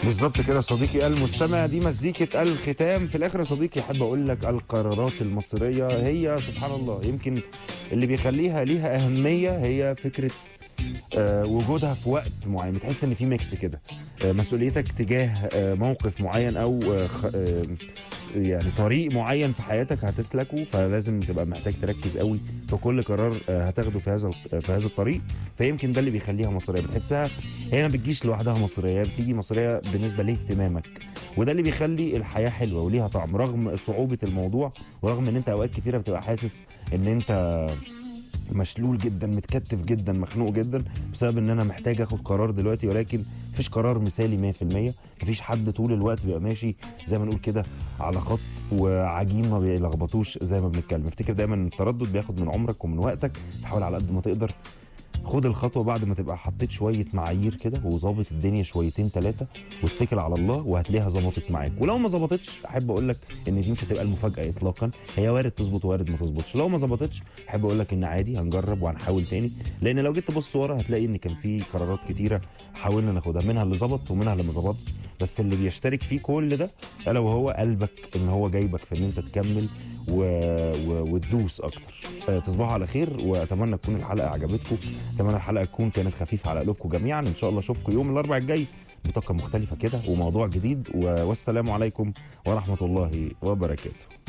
بالظبط كده صديقي المستمع دي مزيكة الختام في الآخر يا صديقي أحب أقول لك القرارات المصيرية هي سبحان الله يمكن اللي بيخليها ليها أهمية هي فكرة آه، وجودها في وقت معين بتحس ان في ميكس كده آه، مسؤوليتك تجاه آه، موقف معين او آه، خ- آه، يعني طريق معين في حياتك هتسلكه فلازم تبقى محتاج تركز قوي في كل قرار آه، هتاخده في هذا في هذا الطريق فيمكن ده اللي بيخليها مصريه بتحسها هي ما بتجيش لوحدها مصريه هي بتيجي مصريه بالنسبه لاهتمامك وده اللي بيخلي الحياه حلوه وليها طعم رغم صعوبه الموضوع ورغم ان انت اوقات كتيره بتبقى حاسس ان انت مشلول جدا متكتف جدا مخنوق جدا بسبب ان انا محتاج اخد قرار دلوقتي ولكن مفيش قرار مثالي 100% مفيش حد طول الوقت بيبقى ماشي زي ما نقول كده على خط وعجين ما بيلخبطوش زي ما بنتكلم افتكر دايما ان التردد بياخد من عمرك ومن وقتك تحاول على قد ما تقدر خد الخطوه بعد ما تبقى حطيت شويه معايير كده وظابط الدنيا شويتين ثلاثه واتكل على الله وهتلاقيها ظبطت معاك ولو ما ظبطتش احب اقول لك ان دي مش هتبقى المفاجاه اطلاقا هي وارد تظبط وارد ما تظبطش لو ما ظبطتش احب اقول لك ان عادي هنجرب وهنحاول تاني لان لو جيت تبص ورا هتلاقي ان كان في قرارات كتيره حاولنا ناخدها منها اللي ظبط ومنها اللي ما ظبطش بس اللي بيشترك فيه كل ده الا وهو قلبك ان هو جايبك في ان انت تكمل و... و... وتدوس اكتر آه، تصبحوا على خير واتمنى تكون الحلقه عجبتكم اتمنى الحلقه تكون كانت خفيفه على قلوبكم جميعا ان شاء الله اشوفكم يوم الاربعاء الجاي بطاقه مختلفه كده وموضوع جديد و... والسلام عليكم ورحمه الله وبركاته